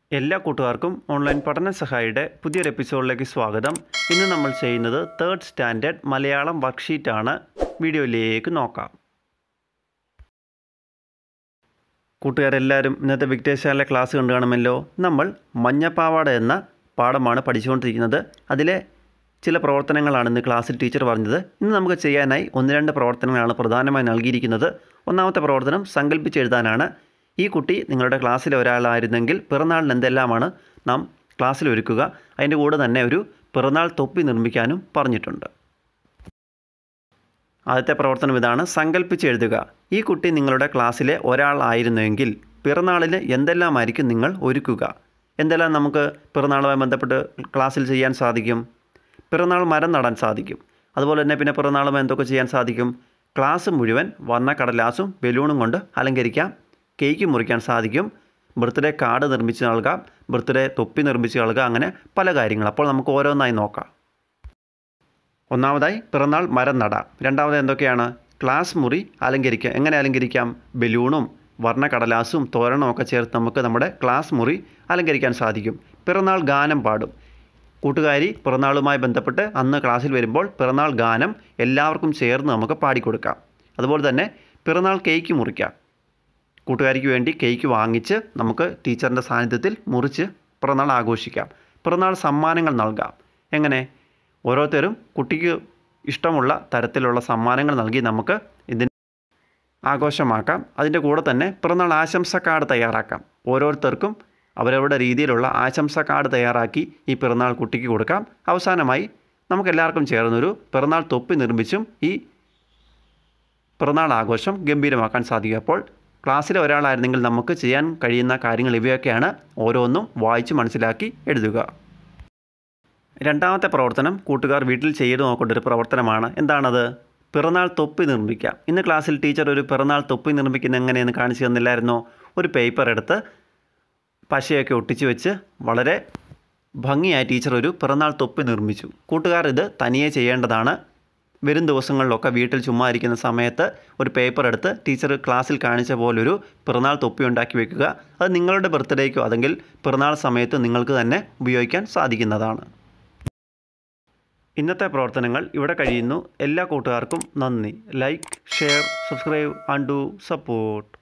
എല്ലാ കൂട്ടുകാർക്കും ഓൺലൈൻ പഠന സഹായിയുടെ പുതിയൊരു എപ്പിസോഡിലേക്ക് സ്വാഗതം ഇന്ന് നമ്മൾ ചെയ്യുന്നത് തേർഡ് സ്റ്റാൻഡേർഡ് മലയാളം വർക്ക്ഷീറ്റാണ് വീഡിയോയിലേക്ക് നോക്കാം കൂട്ടുകാരെല്ലാവരും ഇന്നത്തെ വിക്ടേഴ്സാറിലെ ക്ലാസ് കണ്ടു കാണുമല്ലോ നമ്മൾ മഞ്ഞപ്പാവാട എന്ന പാഠമാണ് പഠിച്ചുകൊണ്ടിരിക്കുന്നത് അതിലെ ചില പ്രവർത്തനങ്ങളാണ് ഇന്ന് ക്ലാസ്സിൽ ടീച്ചർ പറഞ്ഞത് ഇന്ന് നമുക്ക് ചെയ്യാനായി ഒന്ന് രണ്ട് പ്രവർത്തനങ്ങളാണ് പ്രധാനമായി നൽകിയിരിക്കുന്നത് ഒന്നാമത്തെ പ്രവർത്തനം സങ്കല്പിച്ചെഴുതാനാണ് ഈ കുട്ടി നിങ്ങളുടെ ക്ലാസ്സിലെ ഒരാളായിരുന്നെങ്കിൽ പിറന്നാളിന് എന്തെല്ലാമാണ് നാം ക്ലാസ്സിൽ ഒരുക്കുക അതിൻ്റെ കൂടെ തന്നെ ഒരു പിറന്നാൾ തൊപ്പി നിർമ്മിക്കാനും പറഞ്ഞിട്ടുണ്ട് ആദ്യത്തെ പ്രവർത്തനം ഇതാണ് സങ്കല്പിച്ച് എഴുതുക ഈ കുട്ടി നിങ്ങളുടെ ക്ലാസ്സിലെ ഒരാളായിരുന്നുവെങ്കിൽ പിറന്നാളിന് എന്തെല്ലാമായിരിക്കും നിങ്ങൾ ഒരുക്കുക എന്തെല്ലാം നമുക്ക് പിറന്നാളുമായി ബന്ധപ്പെട്ട് ക്ലാസ്സിൽ ചെയ്യാൻ സാധിക്കും പിറന്നാൾ മരം നടാൻ സാധിക്കും അതുപോലെ തന്നെ പിന്നെ പിറന്നാളുമായി എന്തൊക്കെ ചെയ്യാൻ സാധിക്കും ക്ലാസ് മുഴുവൻ വർണ്ണ കടലാസും ബലൂണും കൊണ്ട് അലങ്കരിക്കാം കേക്ക് മുറിക്കാൻ സാധിക്കും ബർത്ത്ഡേ കാർഡ് നിർമ്മിച്ച് നൽകാം ബർത്ത്ഡേ തൊപ്പി നിർമ്മിച്ച് നൽകുക അങ്ങനെ പല കാര്യങ്ങൾ അപ്പോൾ നമുക്ക് ഓരോന്നായി നോക്കാം ഒന്നാമതായി പിറന്നാൾ മരം നടാം രണ്ടാമത് എന്തൊക്കെയാണ് ക്ലാസ് മുറി അലങ്കരിക്കാം എങ്ങനെ അലങ്കരിക്കാം ബലൂണും വർണ്ണ കടലാസും തോരണവും ഒക്കെ ചേർത്ത് നമുക്ക് നമ്മുടെ ക്ലാസ് മുറി അലങ്കരിക്കാൻ സാധിക്കും പിറന്നാൾ ഗാനം പാടും കൂട്ടുകാരി പിറന്നാളുമായി ബന്ധപ്പെട്ട് അന്ന് ക്ലാസ്സിൽ വരുമ്പോൾ പിറന്നാൾ ഗാനം എല്ലാവർക്കും ചേർന്ന് നമുക്ക് പാടിക്കൊടുക്കാം അതുപോലെ തന്നെ പിറന്നാൾ കേക്ക് മുറിക്കാം കൂട്ടുകാരിക്ക് വേണ്ടി കേക്ക് വാങ്ങിച്ച് നമുക്ക് ടീച്ചറിൻ്റെ സാന്നിധ്യത്തിൽ മുറിച്ച് പിറന്നാൾ ആഘോഷിക്കാം പിറന്നാൾ സമ്മാനങ്ങൾ നൽകാം എങ്ങനെ ഓരോരുത്തരും കുട്ടിക്ക് ഇഷ്ടമുള്ള തരത്തിലുള്ള സമ്മാനങ്ങൾ നൽകി നമുക്ക് ഇതിന് ആഘോഷമാക്കാം അതിൻ്റെ കൂടെ തന്നെ പിറന്നാൾ ആശംസ കാർഡ് തയ്യാറാക്കാം ഓരോരുത്തർക്കും അവരവരുടെ രീതിയിലുള്ള ആശംസ കാർഡ് തയ്യാറാക്കി ഈ പിറന്നാൾ കുട്ടിക്ക് കൊടുക്കാം അവസാനമായി നമുക്ക് എല്ലാവർക്കും ചേർന്നൊരു പിറന്നാൾ തൊപ്പി നിർമ്മിച്ചും ഈ പിറന്നാൾ ആഘോഷം ഗംഭീരമാക്കാൻ സാധിക്കും അപ്പോൾ ക്ലാസ്സിലെ ഒരാളായിരുന്നെങ്കിൽ നമുക്ക് ചെയ്യാൻ കഴിയുന്ന കാര്യങ്ങൾ ഇവയൊക്കെയാണ് ഓരോന്നും വായിച്ച് മനസ്സിലാക്കി എഴുതുക രണ്ടാമത്തെ പ്രവർത്തനം കൂട്ടുകാർ വീട്ടിൽ ചെയ്തു നോക്കേണ്ട ഒരു പ്രവർത്തനമാണ് എന്താണത് പിറന്നാൾ തൊപ്പി നിർമ്മിക്കാം ഇന്ന് ക്ലാസ്സിൽ ടീച്ചർ ഒരു പിറന്നാൾ തൊപ്പി നിർമ്മിക്കുന്ന എങ്ങനെയെന്ന് കാണിച്ചു തന്നില്ലായിരുന്നോ ഒരു പേപ്പർ എടുത്ത് പശയൊക്കെ ഒട്ടിച്ച് വെച്ച് വളരെ ഭംഗിയായി ടീച്ചർ ഒരു പിറന്നാൾ തൊപ്പി നിർമ്മിച്ചു കൂട്ടുകാർ ഇത് തനിയെ ചെയ്യേണ്ടതാണ് വരും ദിവസങ്ങളിലൊക്കെ വീട്ടിൽ ചുമ്മാ ഇരിക്കുന്ന സമയത്ത് ഒരു പേപ്പർ എടുത്ത് ടീച്ചർ ക്ലാസ്സിൽ കാണിച്ച പോലൊരു പിറന്നാൾ തൊപ്പി ഉണ്ടാക്കി വെക്കുക അത് നിങ്ങളുടെ ബർത്ത്ഡേക്കോ അല്ലെങ്കിൽ പിറന്നാൾ സമയത്ത് നിങ്ങൾക്ക് തന്നെ ഉപയോഗിക്കാൻ സാധിക്കുന്നതാണ് ഇന്നത്തെ പ്രവർത്തനങ്ങൾ ഇവിടെ കഴിയുന്നു എല്ലാ കൂട്ടുകാർക്കും നന്ദി like share subscribe and do support